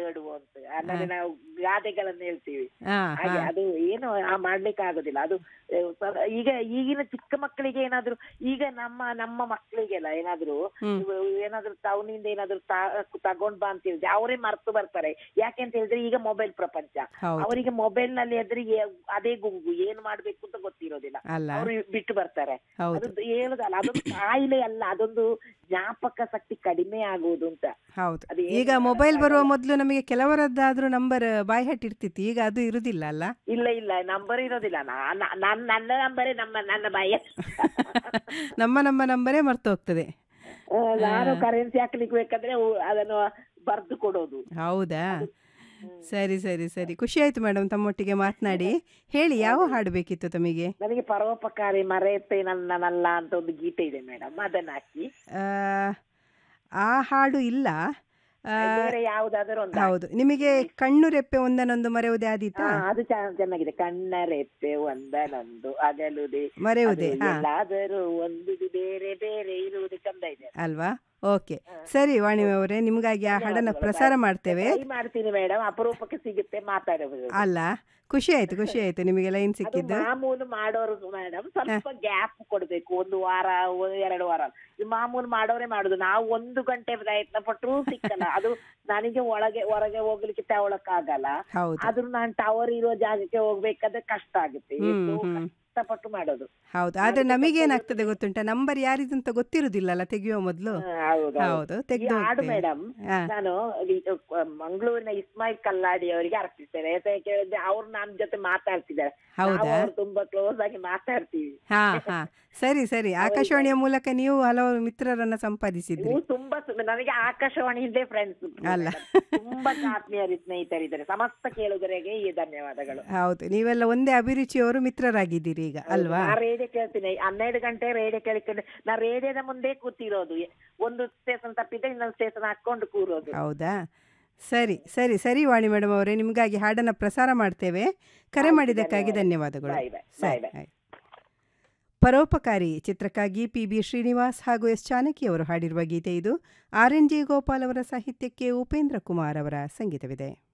ಬೇಡವೋ ಅಂತ ಆಮೇಲೆ ನಾವು ಗಾದೆಗಳನ್ನು ಹೇಳ್ತೀವಿ ಹಾ ಹಾಗೆ ಹಾ ಅದು ಏನು ಆ ಮಾಡ್ಲಿಕ್ಕೆ ಆಗುದಿಲ್ಲ ಅದು ಆ, ಸ್ವಲ್ಪ ಈಗ ಈಗಿನ ಚಿಕ್ಕ ಮಕ್ಕಳಿಗೆ ಏನಾದ್ರು ಈಗ ನಮ್ಮ ನಮ್ಮ ಮಕ್ಕಳಿಗೆಲ್ಲ ಏನಾದ್ರು ಹ್ಮ್. ಇವ- ಏನಾದ್ರು ಟೌನಿಂದ ಏನಾದ್ರು ತಾ- ತಗೊಂಡ್ ಬಾ ಅಂತ ಹೇಳಿದ್ರೆ ಅವರೇ ಮರ್ತು ಬರ್ತಾರೆ ಯಾಕೆ ಅಂತ ಹೇಳಿದ್ರೆ ಈಗ ಮೊಬೈಲ್ ಪ್ರಪಂಚ ಹೌದು ಅವರಿಗೆ ಮೊಬೈಲ್ ನಲ್ಲಿ ಎದ್ರೆ ಏ- ಅದೇ ಗುಂಗು ಏನ್ ಮಾಡ್ಬೇಕು ಅಂತ ಗೊತ್ತಿರೋದಿಲ್ಲ ಅಲ್ಲ ಅವರು ಬಿಟ್ಟು ಬರ್ತಾರೆ ಹೌದು ಅದು ಹೇಳುದಲ್ಲ ಅದೊಂದು ಕಾಯಿಲೆ ಅಲ್ಲ ಅದೊಂದು ಜ್ಞಾಪಕ ಶಕ್ತಿ ಕಡಿಮೆ ಆಗುವುದು ಅಂತ ಹೌದು ಅದು ಏನು ಈಗ ಮೊಬೈಲ್ ಬರುವ ಮಾಡಕ್ಕಾಗಲ್ಲ. ಮೊದಲು ನಮಗೆ ಕೆಲವರದ್ದಾದ್ರೂ ನಂಬರ್ ಬಾಯ್ ಹಟ್ ಇರ್ತಿತ್ತು ಈಗ ಅದು ಇರುದಿಲ್ಲ ಅಲ್ಲ ಇಲ್ಲ ಇಲ್ಲ ನಂಬರ್ ಇರೋದಿಲ್ಲ ನಾನ್ ನಾನ್- ನನ್ನ ನಂಬರೇ ನಮ್ಮ ನನ್ನ ಬಾಯ ನಮ್ಮ ನಮ್ಮ ನಂಬರೇ ಮರ್ತು ಹೋಗ್ತದೆ ನಾನು ಕರೆನ್ಸಿ ಹಾಕ್ಲಿಕ್ಕೆ ಬೇಕಾದ್ರೆ ಅವು- ಅದನ್ನು ಬರ್ದು ಕೊಡೋದು ಹೌದಾ ಸರಿ ಸರಿ ಸರಿ ಖುಷಿ ಆಯ್ತು ಮೇಡಮ್ ತಮ್ಮೊಟ್ಟಿಗೆ ಮಾತನಾಡಿ ಹೇಳಿ ಯಾವ ಹಾಡು ಬೇಕಿತ್ತು ತಮಗೆ ನನಗೆ ಪರೋಪಕಾರಿ ಮರೆಯುತ್ತೆ ನನ್ನನಲ್ಲ ಅಂತ ಒಂದು ಗೀತೆ ಇದೆ ಮೇಡಮ್ ಅದನ್ನ ಹಾಕಿ ಆ, ಆ ಹಾಡು ಇಲ್ಲ ಆ, ಬೇರೆ ಯಾವ್ದಾದ್ರು ಒಂದು ಹೌದು ನಿಮಗೆ ಕಣ್ಣು ರೆಪ್ಪೆ ಒಂದನೊಂದು ಮರೆಯುವುದೇ ಆದೀತಾ ಹಾ, ಅದು ಚ- ಚೆನ್ನಾಗಿದೆ ಕಣ್ಣರೆಪ್ಪೆ ಒಂದನೊಂದು ಅಗಲುದೆ ಮರೆಯುವುದೇ ಹಾ ಎಲ್ಲಾದರೂ ಒಂದು ಬೇರೆ ಬೇರೆ ಇರುವುದು ಚಂದ ಇದೆ ಅಲ್ವಾ ಓಕೆ ಸರಿ ವಾಣಿಮೆ ಅವರೇ ನಿಮಗಾಗಿ ಆ ಹಾಡನ್ನು ಪ್ರಸಾರ ಮಾಡ್ತೇವೆ ಟ್ರೈ ಮಾಡ್ತೀನಿ ಮೇಡಮ್ ಅಪರೂಪಕ್ಕೆ ಸಿಗುತ್ತೆ ಮಾತಾಡಬಹುದು ಅಲ್ಲ ಖುಷಿ ಆಯ್ತು ಖುಷಿ ಆಯ್ತು ನಿಮಗೆ ಲೈನ್ ಅದು ಸಿಕ್ಕಿದ್ದು ಮಾಮೂಲು ಮಾಡೋರು ಮೇಡಮ್ ಸ್ವಲ್ಪ ಗ್ಯಾಪ್ ಕೊಡ್ಬೇಕು ಒಂದು ವಾರ ಒಂದು ಎರಡು ವಾರ ಈ ಮಾಮೂಲು ಮಾಡೋರೇ ಮಾಡುದು ನಾವು ಒಂದು ಗಂಟೆ ಪ್ರಯತ್ನ ಪಟ್ಟರು ಸಿಕ್ಕಲ್ಲ ಅದು ನನಗೆ ಒಳಗೆ ಹೊರಗೆ ಹೋಗ್ಲಿಕ್ಕೆ ತಗೊಳಕ್ ಹೌದು ಆದ್ರೂ ನಾನು ಟವರ್ ಇರೋ ಜಾಗಕ್ಕೆ ಹೋಗ್ಬೇಕಾದ್ರೆ ಕಷ್ಟ ಆಗುತ್ತೆ ಹ್ಮ್, ಎಷ್ಟೋ ಹ್ಮ್. ಕಷ್ಟಪಟ್ಟು ಮಾಡೋದು ಹೌದು ಆದ್ರೆ ನಮಗೇನಾಗ್ತದೆ ಗೊತ್ತುಂಟ ನಂಬರ್ ಯಾರಿದು ಅಂತ ಗೊತ್ತಿರುದಿಲ್ಲಲ್ಲ ತೆಗೆಯುವ ಮೊದಲು ಹಾ, ಹೌದು ಹೌದು ಈ ತೆಗೆದು ಹಾಡು ಮೇಡಮ್ ಹಾ. ನಾನು ಇದು, ಅಹ್, ಮಂಗಳೂರಿನ ಇಸ್ಮಾಯಿಲ್ ಕಲ್ಲಾಡಿ ಅವರಿಗೆ ಅರ್ಪಿಸ್ತೇನೆ ಯಾಕೆ ಕೇಳಿದ್ರೆ ಅವ್ರು ನನ್ನ ಜೊತೆ ಮಾತಾಡ್ತಿದ್ದಾರೆ ನಾವು ಹೌದಾ ಅವ್ರು ತುಂಬಾ ಕ್ಲೋಸ್ ಆಗಿ ಮಾತಾಡ್ತೀವಿ ಹಾ ಹಾ ಸರಿ ಸರಿ ಆಕಾಶವಾಣಿಯ ಮೂಲಕ ನೀವು ಹಲವು ಮಿತ್ರರನ್ನ ಸಂಪಾದಿಸಿದ್ರಿ ನೀವು ತುಂಬಾ ಸು- ನನಗೆ ಆಕಾಶವಾಣಿಯಿಂದೇ ಫ್ರೆಂಡ್ಸ್ ಅಲ್ಲ. ತುಂಬಾ ಆತ್ಮೀಯರು ಸ್ನೇಹಿತರಿದ್ದಾರೆ ಸಮಸ್ತ ಕೇಳುಗರಿಗೆ ಈ ಧನ್ಯವಾದಗಳು ಹೌದು ನೀವೆಲ್ಲ ಒಂದೇ ಅಭಿರುಚಿಯವರು ಮಿತ್ರರಾಗಿದ್ದೀರಿ ಈಗ ಅಲ್ವಾ ನಾ ರೇಡಿಯೋ ಕೇಳ್ತೀನಿ ಹನ್ನೆರಡು ಗಂಟೆ ರೇಡಿಯೋ ಕೇಳಿಕೊಂಡು ನಾ ರೇಡಿಯೋದ ಮುಂದೆ ಕೂತಿರೋದು ಒಂದು ಸ್ಟೇಷನ್ ತಪ್ಪಿದ್ರೆ ಇನ್ನೊಂದು ಸ್ಟೇಷನ್ ಹಾಕೊಂಡು ಕೂರೋದು ಹೌದಾ ಸರಿ ಸರಿ ಸರಿ ವಾಣಿ ಮೇಡಮ್ ಅವರೇ ನಿಮಗಾಗಿ ಹಾಡನ್ನು ಪ್ರಸಾರ ಮಾಡ್ತೇವೆ ಕರೆ ಆಯ್ತು, ಮಾಡಿದ್ದಕ್ಕಾಗಿ ಧನ್ಯವಾದ. ಧನ್ಯವಾದಗಳು Bye, bye. ಸರಿ Bye, bye. ಆಯ್ತು. ಪರೋಪಕಾರಿ ಚಿತ್ರಕ್ಕಾಗಿ ಪಿ ಬಿ ಶ್ರೀನಿವಾಸ್ ಹಾಗೂ ಎಸ್ ಜಾನಕಿ ಅವರು ಹಾಡಿರುವ ಗೀತೆ ಇದು ಆರ್ ಎನ್ ಜಿ ಗೋಪಾಲ್ ಅವರ ಸಾಹಿತ್ಯಕ್ಕೆ ಉಪೇಂದ್ರ ಕುಮಾರ್ ಅವರ ಸಂಗೀತವಿದೆ